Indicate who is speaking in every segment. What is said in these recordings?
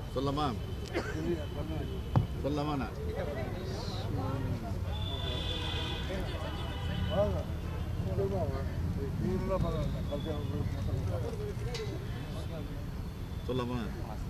Speaker 1: சொல்லமா சொல்லமா நான் சொல்லமா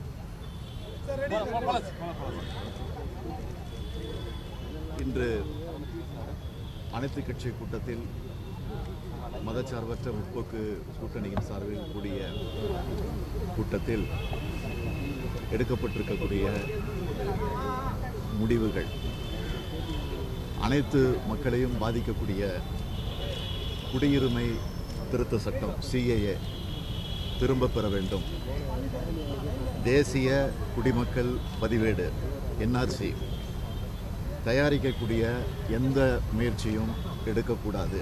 Speaker 1: இன்று அனைத்து கட்சி கூட்டத்தில் மதச்சார்பற்ற முற்போக்கு கூட்டணியின் சார்பில் கூடிய கூட்டத்தில் எடுக்கப்பட்டிருக்கக்கூடிய முடிவுகள் அனைத்து மக்களையும் பாதிக்கக்கூடிய குடியுரிமை திருத்த சட்டம் சிஏஏ திரும்ப பெற வேண்டும் தேசிய குடிமக்கள் பதிவேடு என்ஆர்சி தயாரிக்கக்கூடிய எந்த முயற்சியும் எடுக்கக்கூடாது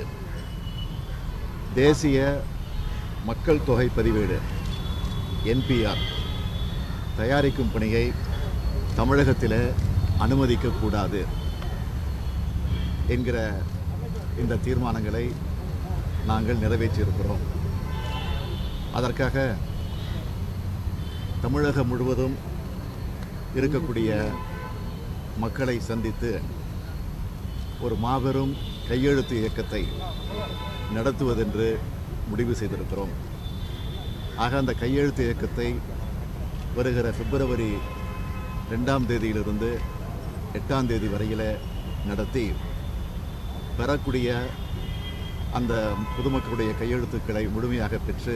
Speaker 1: தேசிய மக்கள் தொகை பதிவேடு என்பிஆர் தயாரிக்கும் பணியை தமிழகத்தில் அனுமதிக்கக்கூடாது என்கிற இந்த தீர்மானங்களை நாங்கள் நிறைவேற்றியிருக்கிறோம் அதற்காக தமிழகம் முழுவதும் இருக்கக்கூடிய மக்களை சந்தித்து ஒரு மாபெரும் கையெழுத்து இயக்கத்தை நடத்துவதென்று முடிவு செய்திருக்கிறோம் ஆக அந்த கையெழுத்து இயக்கத்தை வருகிற பிப்ரவரி ரெண்டாம் தேதியிலிருந்து எட்டாம் தேதி வரையில் நடத்தி பெறக்கூடிய அந்த பொதுமக்களுடைய கையெழுத்துக்களை முழுமையாக பெற்று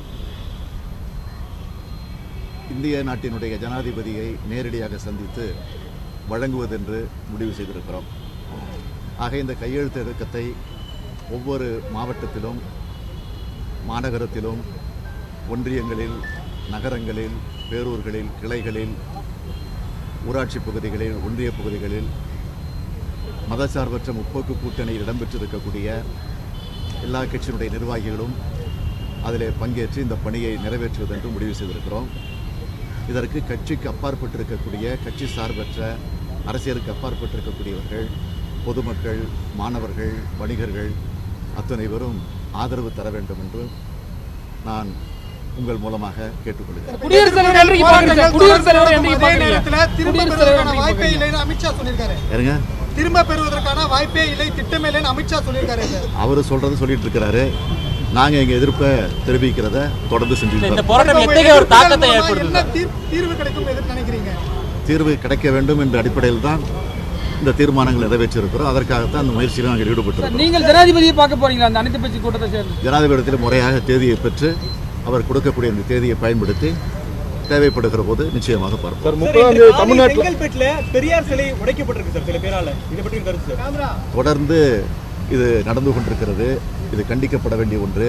Speaker 1: இந்திய நாட்டினுடைய ஜனாதிபதியை நேரடியாக சந்தித்து வழங்குவதென்று முடிவு செய்திருக்கிறோம் ஆக இந்த கையெழுத்து இயக்கத்தை ஒவ்வொரு மாவட்டத்திலும் மாநகரத்திலும் ஒன்றியங்களில் நகரங்களில் பேரூர்களில் கிளைகளில் ஊராட்சி பகுதிகளில் ஒன்றிய பகுதிகளில் மதசார்பற்ற முற்போக்கு கூட்டணியில் இடம்பெற்றிருக்கக்கூடிய எல்லா கட்சியினுடைய நிர்வாகிகளும் அதில் பங்கேற்று இந்த பணியை நிறைவேற்றுவதென்று முடிவு செய்திருக்கிறோம் இதற்கு கட்சிக்கு அப்பாற்பட்டிருக்கக்கூடிய கட்சி சார்பற்ற அரசியலுக்கு அப்பாற்பட்டிருக்கக்கூடியவர்கள் பொதுமக்கள் மாணவர்கள் வணிகர்கள் அத்தனை பேரும் ஆதரவு தர வேண்டும் என்று நான் உங்கள் மூலமாக கேட்டுக்கொள்கிறேன்
Speaker 2: குடியரசுத் தலைவர் என்றைக்கு பாக்குறீங்க குடியரசுத் தலைவர் என்றைக்கு
Speaker 3: அதே
Speaker 2: பாக்குறீங்க
Speaker 3: நேரத்துல திரும்ப
Speaker 2: குடியரசுத் தலைவர்
Speaker 3: பெறுவதற்கான
Speaker 2: என்றைக்கு
Speaker 3: வாய்ப்பே
Speaker 2: பாக்குறீங்க?
Speaker 3: இல்லைன்னு அமித்ஷா சொல்லியிருக்காரு
Speaker 1: ஏறுங்க
Speaker 3: திரும்ப பெறுவதற்கான வாய்ப்பே இல்லை திட்டமே இல்லைன்னு அமித்ஷா சொல்லியிருக்காரு சார்
Speaker 1: அவர் சொல்றது சொல்லிட்டு இருக்கிறாரு நாங்கள் எங்கள் எதிர்ப்பை தெரிவிக்கிறத தொடர்ந்து செஞ்சுட்டு
Speaker 4: இந்த
Speaker 1: வரோம்.
Speaker 4: போராட்டம்
Speaker 3: உங்க
Speaker 4: எத்தகைய ஒரு
Speaker 3: எதிர்ப்புகள்
Speaker 4: தாக்கத்தை
Speaker 3: மூலமா
Speaker 4: ஏற்படுத்துது
Speaker 3: என்ன தீர்- தீர்வு கிடைக்கும் எதிர்ப்பு நினைக்கிறீங்க
Speaker 1: தீர்வு கிடைக்க வேண்டும் என்ற அடிப்படையில் தான் இந்த தீர்மானங்கள் நிறைவேற்றிருக்கிறோம் அதற்காகத்தான் அந்த முயற்சியில் நாங்கள் ஈடுபட்டிருக்கிறோம்
Speaker 2: நீங்கள் ஜனாதிபதியை பார்க்க போறீங்களா அந்த அனைத்து கட்சி கூட்டத்தை சேர்ந்து
Speaker 1: ஜனாதிபதியில் முறையாக தேதியை பெற்று அவர் கொடுக்கக்கூடிய அந்த தேதியை பயன்படுத்தி தேவைப்படுகிற போது நிச்சயமாக பார்ப்போம்
Speaker 5: சார் முப்பதாம் தேதி தமிழ்நாட்டில்
Speaker 6: செங்கல்பேட்டில் பெரியார் சிலை உடைக்கப்பட்டிருக்கு சார் சில பேரால இதை பற்றி உங்க கருத்து சார்
Speaker 1: தொடர்ந்து இது நடந்து கொண்டிருக்கிறது இது கண்டிக்கப்பட வேண்டிய ஒன்று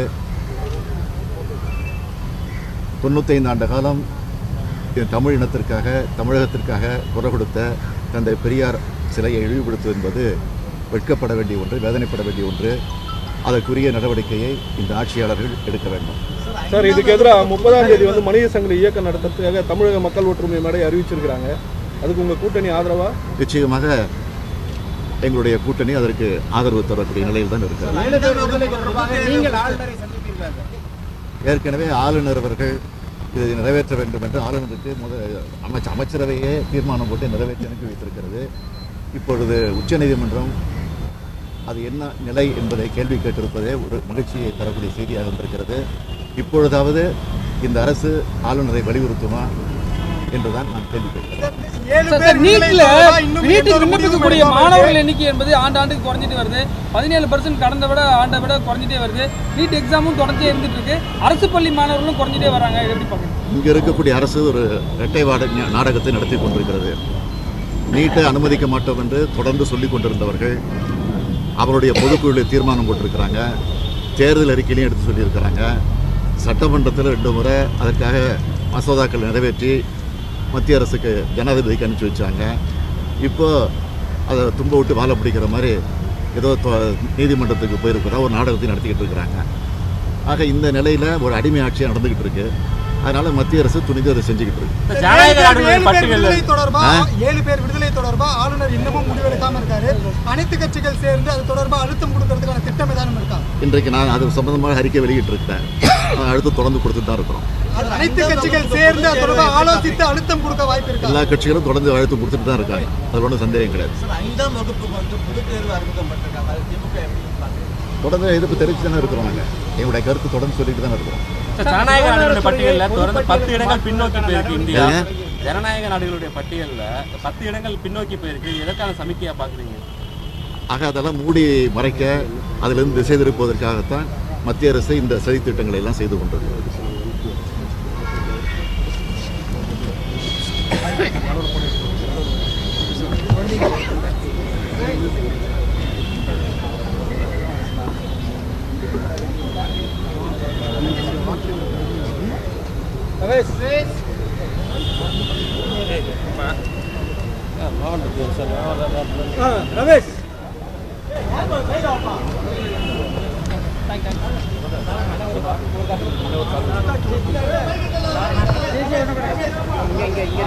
Speaker 1: தொண்ணூத்தைந்து ஆண்டு காலம் இது தமிழ் இனத்திற்காக தமிழகத்திற்காக குரல் கொடுத்த தந்தை பெரியார் சிலையை இழிவுபடுத்துவது என்பது வெட்கப்பட வேண்டிய ஒன்று வேதனைப்பட வேண்டிய ஒன்று அதற்குரிய நடவடிக்கையை இந்த ஆட்சியாளர்கள் எடுக்க வேண்டும்
Speaker 5: சார் இதுக்கு எதிராக முப்பதாம் தேதி வந்து மனித சங்கிலி இயக்கம் நடத்துறதுக்காக தமிழக மக்கள் ஒற்றுமை மேடை அறிவிச்சிருக்கிறாங்க அதுக்கு உங்க கூட்டணி ஆதரவா
Speaker 1: நிச்சயமாக எங்களுடைய கூட்டணி அதற்கு ஆதரவு தரக்கூடிய நிலையில் தான் இருக்கிறது
Speaker 6: நீங்கள் ஆளுநரை சந்திப்பீர்களா
Speaker 1: ஏற்கனவே ஆளுநர் அவர்கள் இதை நிறைவேற்ற வேண்டும் என்று ஆளுநருக்கு முத அமைச்ச அமைச்சரவையே தீர்மானம் போட்டு நிறைவேற்றி அனுப்பி வைத்திருக்கிறது இப்பொழுது உச்சநீதிமன்றம் அது என்ன நிலை என்பதை கேள்வி கேட்டிருப்பதே ஒரு மகிழ்ச்சியை தரக்கூடிய செய்தியாக வந்திருக்கிறது இப்பொழுதாவது இந்த அரசு ஆளுநரை வலியுறுத்துமா என்றுதான் நான் கேள்வி கேட்கிறேன்
Speaker 3: ஏழு
Speaker 2: சார்,
Speaker 3: பேர்
Speaker 2: சார், நீட்ல
Speaker 3: விடுதலை இன்னும் எந்த
Speaker 2: நீட்டுக்கு
Speaker 3: ஒரு முடிவும்
Speaker 2: விண்ணப்பிக்கக்கூடிய
Speaker 3: எடுக்காம
Speaker 2: மாணவர்கள்
Speaker 3: இருக்கு.
Speaker 2: எண்ணிக்கை என்பது ஆண்டு ஆண்டுக்கு குறைஞ்சிட்டு வருது பதினேழு பர்சன்ட் கடந்த விட ஆண்டை விட குறைஞ்சிட்டே வருது நீட் எக்ஸாமும் தொடர்ச்சியே இருந்துட்டு இருக்கு அரசு பள்ளி மாணவர்களும் குறைஞ்சிட்டே வராங்க இது எப்படி பாக்குறீங்க
Speaker 1: இங்கே இருக்கக்கூடிய அரசு ஒரு இரட்டை வாட நாடகத்தை நடத்தி கொண்டிருக்கிறது நீட்டை அனுமதிக்க மாட்டோம் என்று தொடர்ந்து சொல்லிக் கொண்டிருந்தவர்கள் அவருடைய பொதுக்குழுவில் தீர்மானம் போட்டிருக்கிறாங்க தேர்தல் அறிக்கையிலையும் எடுத்து சொல்லியிருக்கிறாங்க சட்டமன்றத்தில் ரெண்டு முறை அதற்காக மசோதாக்கள் நிறைவேற்றி மத்திய அரசுக்கு ஜனாதிபதிக்கு அனுப்பிச்சி வச்சாங்க இப்போ அதை தும்ப விட்டு வாழை பிடிக்கிற மாதிரி ஏதோ தொ- நீதிமன்றத்துக்கு போயிருக்கிற ஒரு நாடகத்தை நடத்திக்கிட்டு இருக்கிறாங்க ஆக இந்த நிலையில் ஒரு அடிமை ஆட்சியாக நடந்துக்கிட்டு இருக்கு அதனால மத்திய அரசு துணிந்து அதை செஞ்சுக்கிட்டு இருக்கு
Speaker 4: இந்த ஜனநாயக நாடுகளின்
Speaker 3: ஏழு பேர்
Speaker 4: பட்டியலில்
Speaker 3: விடுதலை தொடர்பா
Speaker 1: ஆ?
Speaker 3: ஏழு பேர் விடுதலை தொடர்பா ஆளுநர் இன்னமும் முடிவெடுக்காம இருக்காரு அனைத்து கட்சிகள் சேர்ந்து அது தொடர்பா அழுத்தம் கொடுக்கறதுக்கான திட்டம் ஏதானும் இருக்கா
Speaker 1: இன்றைக்கு நான் அது சம்பந்தமாக அறிக்கை வெளியிட்டிருக்கேன் அடுத்து தொடர்ந்து கொடுத்துட்டு தான் இருக்கிறோம்
Speaker 3: அது அனைத்து கட்சிகள் சேர்ந்து அது தொடர்பா ஆலோசித்து அழுத்தம் கொடுக்க வாய்ப்பு இருக்கா
Speaker 1: எல்லா கட்சிகளும் தொடர்ந்து அழுத்தம் கொடுத்துட்டு தான் இருக்காங்க அதில் ஒன்றும் சந்தேகம் கிடையாது
Speaker 7: ஐந்தாம் வகுப்புக்கு வந்து பொதுத் தேர்வு அறிமுகப்பட்டிருக்காங்க அது திமுக எப்படி பார்க்குறீங்க
Speaker 1: தொடர்ந்து எதிர்ப்பு தெரிவித்து தானே இருக்கிறோம் நாங்கள் எங்களுடைய கருத்து தொடர்ந்து சொல்லிட்டு தானே இருக்கிறோம்
Speaker 4: சார், ஜனநாயக நாடுகளுடைய பட்டியலில் தொடர்ந்து பத்து இடங்கள் பின்னோக்கி போயிருக்கு இந்தியா
Speaker 1: ஏங்க?
Speaker 4: ஜனநாயக நாடுகளுடைய பட்டியலில் பத்து இடங்கள் பின்னோக்கி போயிருக்கு எதற்கான சமிக்கையா பாக்குறீங்க
Speaker 1: ஆக அதெல்லாம் மூடி மறைக்க அதிலிருந்து திசை திருப்புவதற்காகத்தான் மத்திய அரசு இந்த சதி திட்டங்களை எல்லாம் செய்து கொண்டிருக்கிறது
Speaker 6: ரமேஷ்
Speaker 2: தேசிய